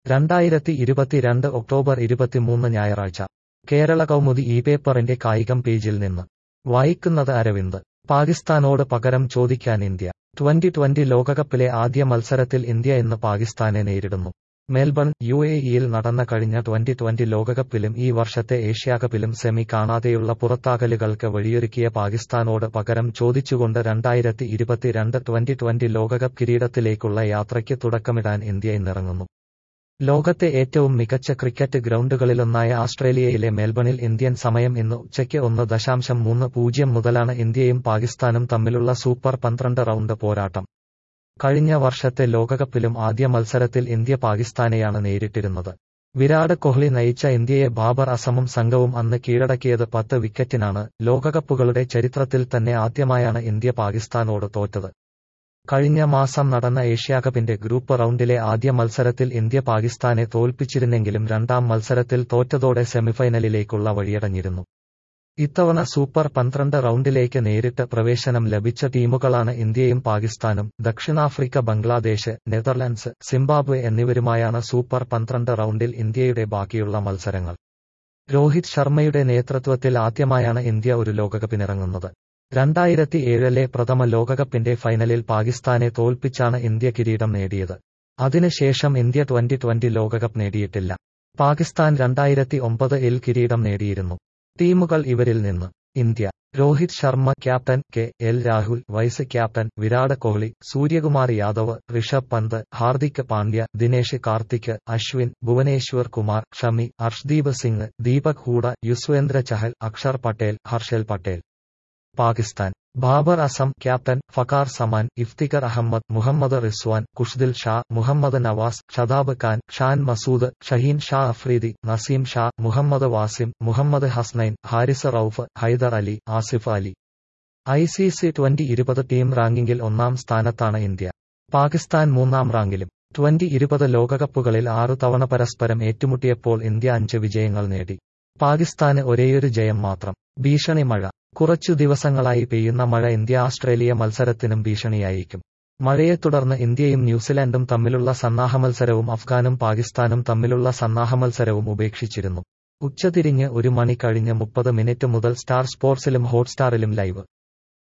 രണ്ടായിരത്തി ഇരുപത്തിരണ്ട് ഒക്ടോബർ ഇരുപത്തിമൂന്ന് ഞായറാഴ്ച കേരള കൗമുദി ഈ പേപ്പറിന്റെ കായികം പേജിൽ നിന്ന് വായിക്കുന്നത് അരവിന്ദ് പാകിസ്ഥാനോട് പകരം ചോദിക്കാൻ ഇന്ത്യ ട്വന്റി ട്വന്റി ലോകകപ്പിലെ ആദ്യ മത്സരത്തിൽ ഇന്ത്യ ഇന്ന് പാകിസ്ഥാനെ നേരിടുന്നു മെൽബൺ യു എ ഇയിൽ നടന്ന കഴിഞ്ഞ ട്വന്റി ട്വന്റി ലോകകപ്പിലും ഈ വർഷത്തെ ഏഷ്യാകപ്പിലും സെമി കാണാതെയുള്ള പുറത്താകലുകൾക്ക് വഴിയൊരുക്കിയ പാകിസ്ഥാനോട് പകരം ചോദിച്ചുകൊണ്ട് രണ്ടായിരത്തി ഇരുപത്തിരണ്ട് ട്വന്റി ട്വന്റി ലോകകപ്പ് കിരീടത്തിലേക്കുള്ള യാത്രയ്ക്ക് തുടക്കമിടാൻ ഇന്ത്യ ഇന്നിറങ്ങുന്നു ലോകത്തെ ഏറ്റവും മികച്ച ക്രിക്കറ്റ് ഗ്രൗണ്ടുകളിലൊന്നായ ആസ്ട്രേലിയയിലെ മെൽബണിൽ ഇന്ത്യൻ സമയം ഇന്ന് ഉച്ചയ്ക്ക് ഒന്ന് ദശാംശം മൂന്ന് പൂജ്യം മുതലാണ് ഇന്ത്യയും പാകിസ്ഥാനും തമ്മിലുള്ള സൂപ്പർ പന്ത്രണ്ട് റൗണ്ട് പോരാട്ടം കഴിഞ്ഞ വർഷത്തെ ലോകകപ്പിലും ആദ്യ മത്സരത്തിൽ ഇന്ത്യ പാകിസ്ഥാനെയാണ് നേരിട്ടിരുന്നത് വിരാട് കോഹ്ലി നയിച്ച ഇന്ത്യയെ ബാബർ അസമും സംഘവും അന്ന് കീഴടക്കിയത് പത്ത് വിക്കറ്റിനാണ് ലോകകപ്പുകളുടെ ചരിത്രത്തിൽ തന്നെ ആദ്യമായാണ് ഇന്ത്യ പാകിസ്ഥാനോട് തോറ്റത് കഴിഞ്ഞ മാസം നടന്ന ഏഷ്യാകപ്പിന്റെ ഗ്രൂപ്പ് റൗണ്ടിലെ ആദ്യ മത്സരത്തിൽ ഇന്ത്യ പാകിസ്ഥാനെ തോൽപ്പിച്ചിരുന്നെങ്കിലും രണ്ടാം മത്സരത്തിൽ തോറ്റതോടെ സെമിഫൈനലിലേക്കുള്ള വഴിയടഞ്ഞിരുന്നു ഇത്തവണ സൂപ്പർ പന്ത്രണ്ട് റൗണ്ടിലേക്ക് നേരിട്ട് പ്രവേശനം ലഭിച്ച ടീമുകളാണ് ഇന്ത്യയും പാകിസ്ഥാനും ദക്ഷിണാഫ്രിക്ക ബംഗ്ലാദേശ് നെതർലാൻഡ്സ് സിംബാബ്വെ എന്നിവരുമായാണ് സൂപ്പർ പന്ത്രണ്ട് റൗണ്ടിൽ ഇന്ത്യയുടെ ബാക്കിയുള്ള മത്സരങ്ങൾ രോഹിത് ശർമ്മയുടെ നേതൃത്വത്തിൽ ആദ്യമായാണ് ഇന്ത്യ ഒരു ലോകകപ്പിനിറങ്ങുന്നത് രണ്ടായിരത്തി ഏഴിലെ പ്രഥമ ലോകകപ്പിന്റെ ഫൈനലിൽ പാകിസ്ഥാനെ തോൽപ്പിച്ചാണ് ഇന്ത്യ കിരീടം നേടിയത് അതിനുശേഷം ഇന്ത്യ ട്വന്റി ട്വന്റി ലോകകപ്പ് നേടിയിട്ടില്ല പാകിസ്ഥാൻ രണ്ടായിരത്തി ഒമ്പത് ഇൽ കിരീടം നേടിയിരുന്നു ടീമുകൾ ഇവരിൽ നിന്ന് India Rohit Sharma captain K L Rahul vice captain Virat Kohli Suryakumar Yadav Rishabh Pant Hardik Pandya Dinesh Karthik Ashwin Bhuvneshwar Kumar Shami Harshdeep Singh Deepak Hooda Yuzvendra Chahal Axar Patel Harshal Patel Pakistan Babar Azam captain Fakhar Zaman Iftikhar Ahmed Mohammad Rizwan Khushdil Shah Mohammad Nawaz Shadab Khan Shan Masood Shaheen Shah Afridi Naseem Shah Mohammad Wasim Mohammad Hasnain Haris Rauf Haider Ali Asif Ali I C C twenty ഇരുപത് ടീം റാങ്കിങ്ങിൽ ഒന്നാം സ്ഥാനത്താണ് ഇന്ത്യ പാകിസ്ഥാൻ മൂന്നാം റാങ്കിലും ട്വന്റി ഇരുപത് ലോകകപ്പുകളിൽ ആറു തവണ പരസ്പരം ഏറ്റുമുട്ടിയപ്പോൾ ഇന്ത്യ അഞ്ച് വിജയങ്ങൾ നേടി പാകിസ്ഥാന് ഒരേയൊരു ജയം മാത്രം ഭീഷണി മഴ കുറച്ചു ദിവസങ്ങളായി പെയ്യുന്ന മഴ ഇന്ത്യ ഓസ്ട്രേലിയ മത്സരത്തിനും ഭീഷണിയായിരിക്കും മഴയെ തുടർന്ന് ഇന്ത്യയും ന്യൂസിലാൻഡും തമ്മിലുള്ള സന്നാഹ മത്സരവും അഫ്ഗാനും പാകിസ്ഥാനും തമ്മിലുള്ള സന്നാഹ മത്സരവും ഉപേക്ഷിച്ചിരുന്നു ഉച്ചതിരിഞ്ഞ് ഒരു മണി കഴിഞ്ഞ് മുപ്പത് മിനിറ്റ് മുതൽ സ്റ്റാർ സ്പോർട്സിലും ഹോട്ട്സ്റ്റാറിലും ലൈവ്